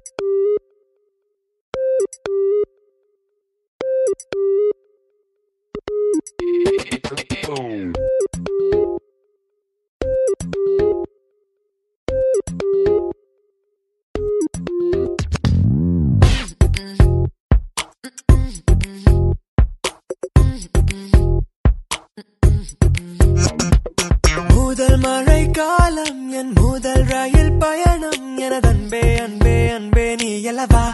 முதல் மழை காலம் என் முதல் ரயில் பயணம் எனது அன்பே அன்பே அன்பே நீ எலவா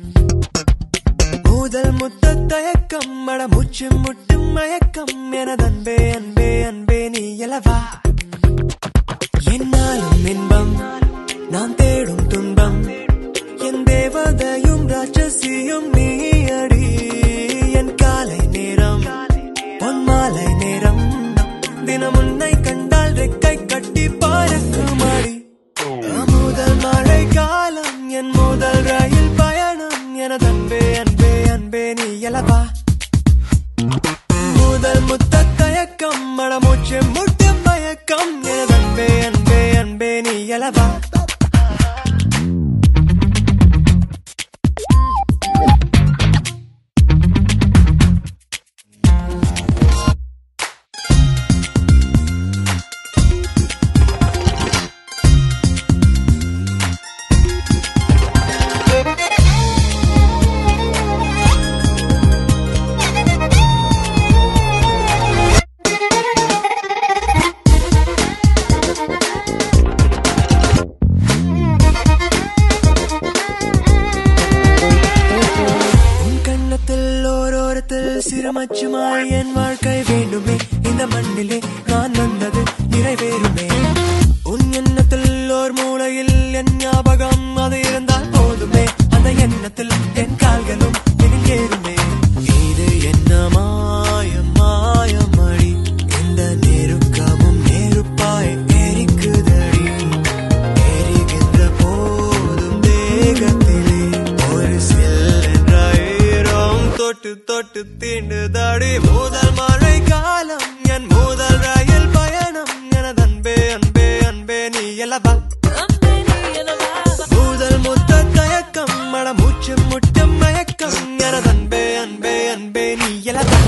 முதல் முத்த தயக்கம் மட மூச்சு முட்டும் மயக்கம் எனது அன்பே அன்பே அன்பே நீ எலவா என்னாலும் இன்பம் நான் தேடும் துன்பம் என் தேவதையும் ராட்சசியும் நீ அடி என் காலை நேரம் பொன் மாலை நேரம் தினம் உன்னை கண்டால் ரெக்கை கட்டி பறக்கும் அடி முதல் மழை காலம் என் முதல் ரயில் பயணம் எனது அன்பே அன்பே அன்பே நீ எலவா முதல் முத்த தயக்கம் மடமூச்சு முட்டு மயக்கம் எனது அன்பே அன்பே அன்பே நீ எலவா உன் கண்ணத்தில் ஓரோரத்தில் சிறுமச்சுமாய் என் வாழ்க்கை வேண்டுமே இந்த மண்ணிலே நான் வந்தது நிறைவேறுமே உன் எண்ணத்தில் ஓர் மூலையில் என் ஞாபகம் அது இருந்தால் போதுமே அந்த எண்ணத்தில் என் கால்களும் நெருங்கேறுமே இது என்ன மாயம் மாயமடி இந்த நெருக்கமும் நெருப்பாய் எரிக்குதடி எரிகின்ற போதும் தேகத்திலே ஒரு செல்லென்ற ஈரம் தொட்டு தொட்டு தீண்டுதடி முதல் மழை காலம் என் முதல் ரயில் பயணம் எனது அன்பே அன்பே அன்பே நீ எலவா முதல் முத்த தயக்கம் மட மூச்சு முட்டும் மயக்கம் எனது அன்பே அன்பே அன்பே நீ எலவா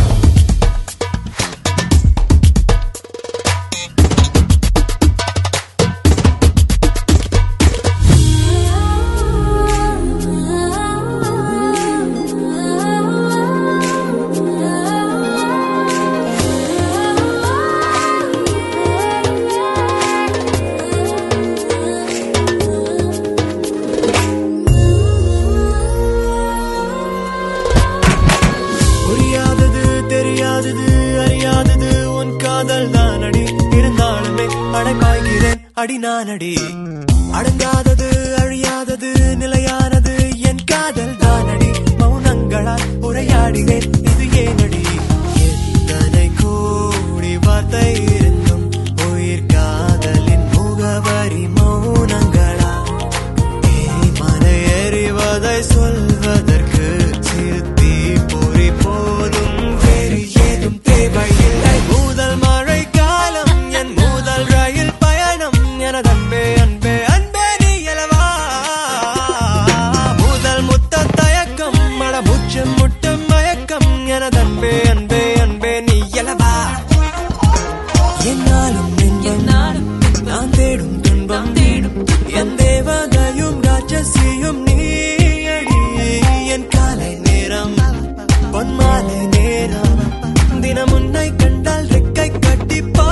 புரியாதது தெரியாதது அறியாதது உன் காதல் தான் அடி இருந்தாலுமே அடைப்பாய்கிறேன் அடி நான் அடி அடங்காதது அழியாதது நிலையானது என் காதல் தான் அடி மௌனங்களால் உரையாடினேன் இது ஏனடி எத்தனை கோடி வார்த்தை இருந்தும் உயிர் காதலின் முகவரி மௌனங்களா மலை எறிவதை சொல்வதற்கு சிறுத்தி பொறி போதும் வேறு ஏதும் தேவையில்லை முதல் மழை காலம் என் முதல் ரயில் பயணம் எனது அன்பே அன்பே அன்பே நீ எலவா முதல் முத்த தயக்கம் மட மூச்சு முட்டு மயக்கம் எனது அன்பே அன்பே அன்பே நீ எலவா என்னாலும் இன்பம் நான் தேடும் துன்பம் என் தேவதையும் ராட்சசியும் நீயடி என் காலை நேரம் பொன்மாலை நேரம் தினம் உன்னை கண்டால் ரெக்கை கட்டி பா